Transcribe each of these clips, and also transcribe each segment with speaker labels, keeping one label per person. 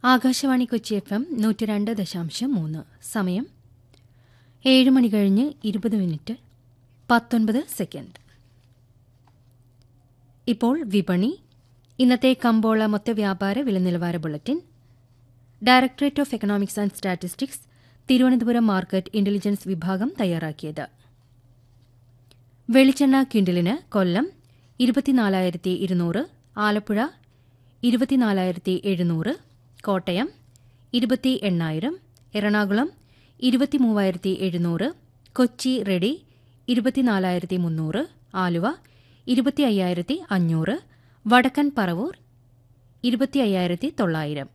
Speaker 1: Akashvani Kochi F M നൂറ്റി രണ്ട് ദശാംശം മൂന്ന് സമയം ഏഴ് മണി കഴിഞ്ഞ് ഇരുപത് മിനിറ്റ് പത്തൊൻപത് സെക്കൻഡ് ഇപ്പോൾ വിപണി ഇന്നത്തെ കമ്പോള മൊത്തവ്യാപാര വില നിലവാര bulletin directorate of economics and statistics Thiruvananthapuram market intelligence വിഭാഗം തയ്യാറാക്കിയത് വെളിച്ചെണ്ണ ക്വിൻ്റലിന് കൊല്ലം ഇരുപത്തിനാലായിരത്തി ഇരുന്നൂറ് ആലപ്പുഴ ഇരുപത്തിനാലായിരത്തി എഴുന്നൂറ് കോട്ടയം ഇരുപത്തി എണ്ണായിരം എറണാകുളം ഇരുപത്തിമൂവായിരത്തി എഴുന്നൂറ് കൊച്ചി റെഡി ഇരുപത്തിനാലായിരത്തി മുന്നൂറ് ആലുവ ഇരുപത്തി അയ്യായിരത്തി അഞ്ഞൂറ് വടക്കൻ പറവൂർ ഇരുപത്തി അയ്യായിരത്തി തൊള്ളായിരം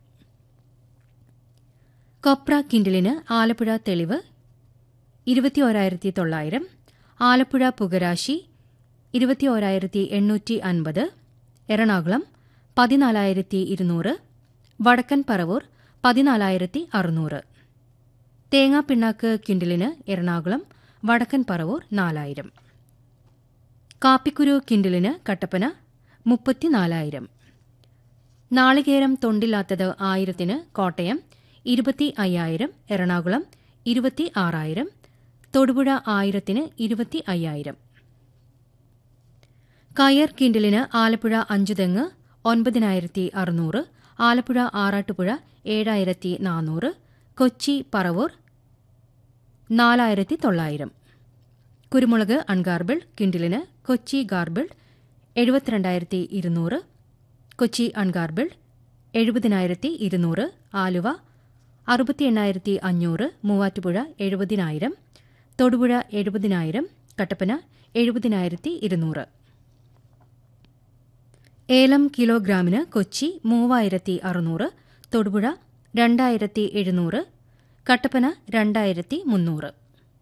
Speaker 1: കൊപ്ര കിൻഡിലിന് ആലപ്പുഴ തെളിവ് ഇരുപത്തിയോരായിരത്തി തൊള്ളായിരം ആലപ്പുഴ പുകരാശി ഇരുപത്തിയോരായിരത്തി എണ്ണൂറ്റി അൻപത് എറണാകുളം പതിനാലായിരത്തി ഇരുന്നൂറ് വടക്കൻ പറവൂർ പതിനാലായിരത്തി അറുന്നൂറ് തേങ്ങാപ്പിണ്ണാക്ക് കിൻഡിലിന് എറണാകുളം വടക്കൻ പറവൂർ നാലായിരം കാപ്പിക്കുരു കിൻഡിലിന് കട്ടപ്പന മുപ്പത്തിനാലായിരം നാളികേരം തൊണ്ടില്ലാത്തത് ആയിരത്തിന് കോട്ടയം ഇരുപത്തി അയ്യായിരം എറണാകുളം ഇരുപത്തി ആറായിരം തൊടുപുഴ ആയിരത്തിന് ഇരുപത്തി അയ്യായിരം കയർ കിൻഡിലിന് ആലപ്പുഴ അഞ്ചുതെങ്ങ് ഒൻപതിനായിരത്തി അറുന്നൂറ് ആലപ്പുഴ ആറാട്ടുപുഴ ഏഴായിരത്തി നാനൂറ് കൊച്ചി പറവൂർ നാലായിരത്തി തൊള്ളായിരം കുരുമുളക് അൺഗാർബിൾ കിൻഡിലിന് കൊച്ചി ഗാർബിൾ എഴുപത്തിരണ്ടായിരത്തി ഇരുന്നൂറ് കൊച്ചി അൺഗാർബിൾ എഴുപതിനായിരത്തി ഇരുന്നൂറ് ആലുവ അറുപത്തി എണ്ണായിരത്തി അഞ്ഞൂറ് മൂവാറ്റുപുഴ എഴുപതിനായിരം തൊടുപുഴ എഴുപതിനായിരം കട്ടപ്പന എഴുപതിനായിരത്തി ഇരുന്നൂറ് ഏലം കിലോഗ്രാമിന് കൊച്ചി മൂവായിരത്തി അറുന്നൂറ് തൊടുപുഴ രണ്ടായിരത്തി എഴുന്നൂറ് കട്ടപ്പന രണ്ടായിരത്തി മുന്നൂറ്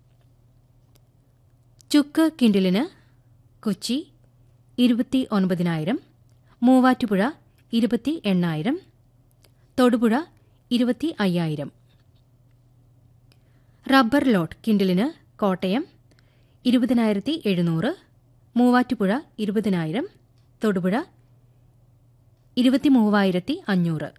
Speaker 1: ചുക്ക് കിൻഡിലിന് കൊച്ചി ഇരുപത്തി ഒൻപതിനായിരം മൂവാറ്റുപുഴ ഇരുപത്തി എണ്ണായിരം തൊടുപുഴ ഇരുപത്തി അയ്യായിരം റബ്ബർ ലോട്ട് കിൻഡിലിന് കോട്ടയം ഇരുപതിനായിരത്തി എഴുന്നൂറ് മൂവാറ്റുപുഴ ഇരുപതിനായിരം തൊടുപുഴ ഇരുപത്തി മൂവായിരത്തി അഞ്ഞൂറ്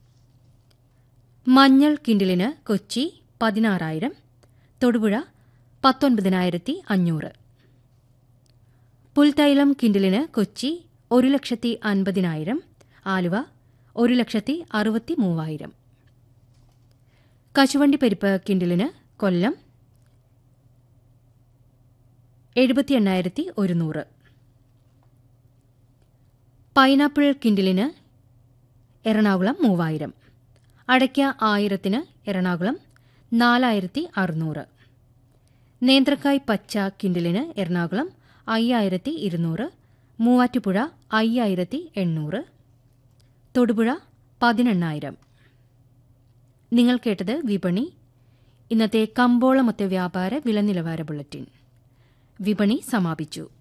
Speaker 1: മഞ്ഞൾ കിൻഡിലിന് കൊച്ചി പതിനാറായിരം തൊടുപുഴ പത്തൊൻപതിനായിരത്തി അഞ്ഞൂറ് പുൽത്തൈലം കിൻഡിലിന് കൊച്ചി ഒരു ലക്ഷത്തി അൻപതിനായിരം ആലുവ ഒരു ലക്ഷത്തി അറുപത്തി മൂവായിരം കശുവണ്ടി പരിപ്പ് കിൻഡിലിന് കൊല്ലം എഴുപത്തി എണ്ണായിരത്തി ഒരുന്നൂറ് പൈനാപ്പിൾ കിൻഡിലിന് എറണാകുളം മൂവായിരം അടയ്ക്ക ആയിരത്തിന് എറണാകുളം നാലായിരത്തി അറുന്നൂറ് നേന്ത്രക്കായ് പച്ച കിൻഡിലിന് എറണാകുളം അയ്യായിരത്തി ഇരുന്നൂറ് മൂവാറ്റുപുഴ അയ്യായിരത്തി എണ്ണൂറ് തൊടുപുഴ പതിനെണ്ണായിരം നിങ്ങൾ കേട്ടത് വിപണി ഇന്നത്തെ കമ്പോളമൊത്ത വ്യാപാര വില നിലവാര ബുള്ളറ്റിൻ വിപണി സമാപിച്ചു